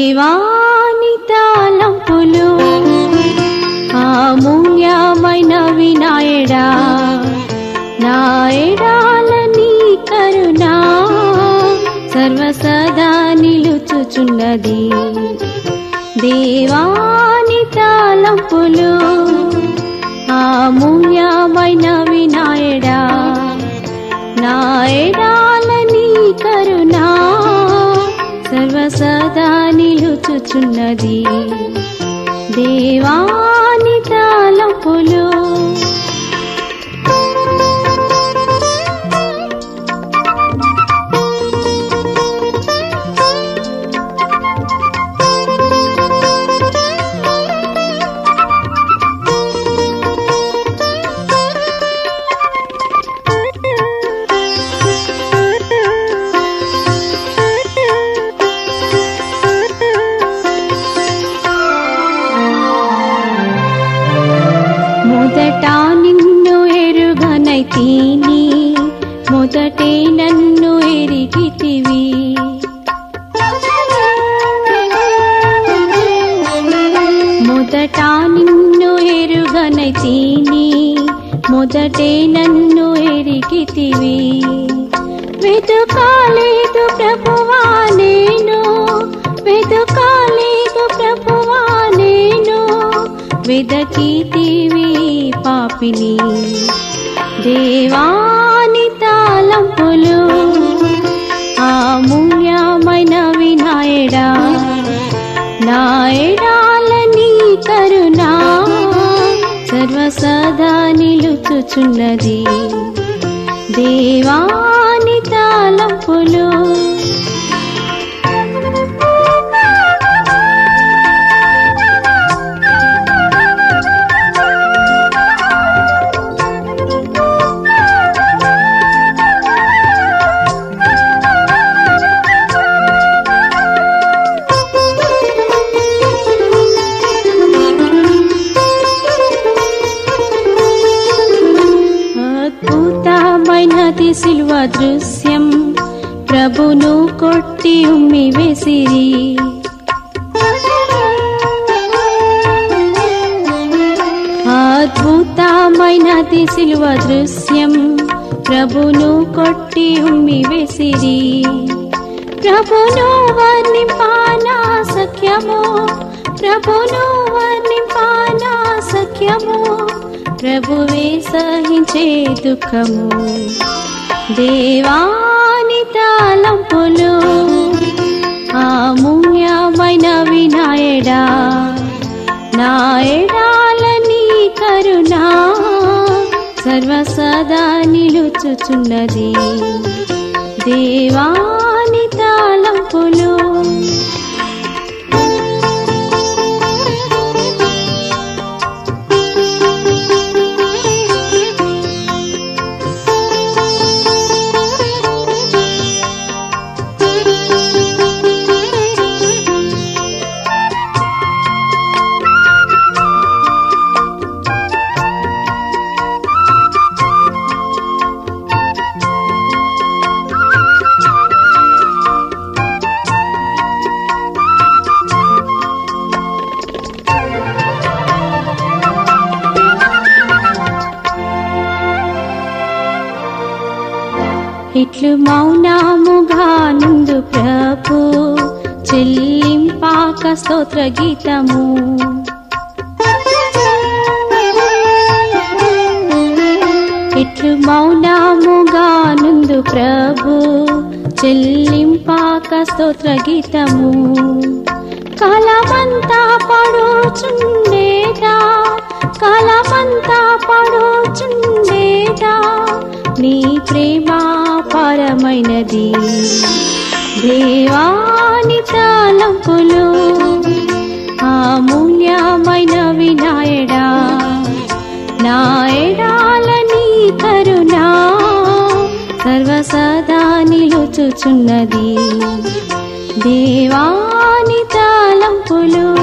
దేవాని తాళంపులు అమూల్యమైన వినాయడా నాయడాల నీ కరుణ సర్వసదా నిలుచుచున్నది దేవాని తాళంపులు అమూల్యమైన వినాయడా నాయడాల నీ కరుణ సర్వసదా నిలుచుచున్నది దేవాని తాళంపులు మొదట నిన్ను ఎరుగనైతీని మొదటే నన్ను ఎరిగితివి మొదట నిన్ను ఎరుగనైతీని మొదటే నన్ను ఎరిగితివి వెతుకాలేదు ప్రభువా నేను వెతుకాలేదు ప్రభువా నేను వెదకితివి పాపిని దేవాని తాళంపులు అమూల్యమైన వినాయడా నాయడాల నీ కరుణ సర్వసదా నిలుచుచున్నది దేవాని తాళంపులు అద్భుతమైనది సిల్వ దృశ్యం ప్రభును కొట్టి ఉమ్మి వేసిరి అద్భుతమైనది సిల్వ దృశ్యం ప్రభును కొట్టి ఉమ్మి వేసిరి ప్రభును వర్ణింపానా సఖ్యము ప్రభును వర్ణింపానా సఖ్యము ప్రభువే సహించే దుఃఖము దేవాని తాళంపులు అమూల్యమైన వినాయడా నాయడాల నీ కరుణ సర్వసదా నిలుచుచున్నది దేవాని తాళంపులు ఇట్లు మౌనముగా నుండు ప్రభు చెల్లింపాక స్తోత్ర గీతము ఇట్లు మౌనముగా నుండు ప్రభు చెల్లింపాక స్తోత్ర గీతము కాలమంతా పడుచుండేదా కాలమంతా పడుచుండేదా నీ ప్రేమ పరమైనది దేవాని తాళంపులు అమూల్యమైన వినాయడా నాయడాల నీ కరుణ సర్వసదా నిలుచుచున్నది దేవాని తాళంపులు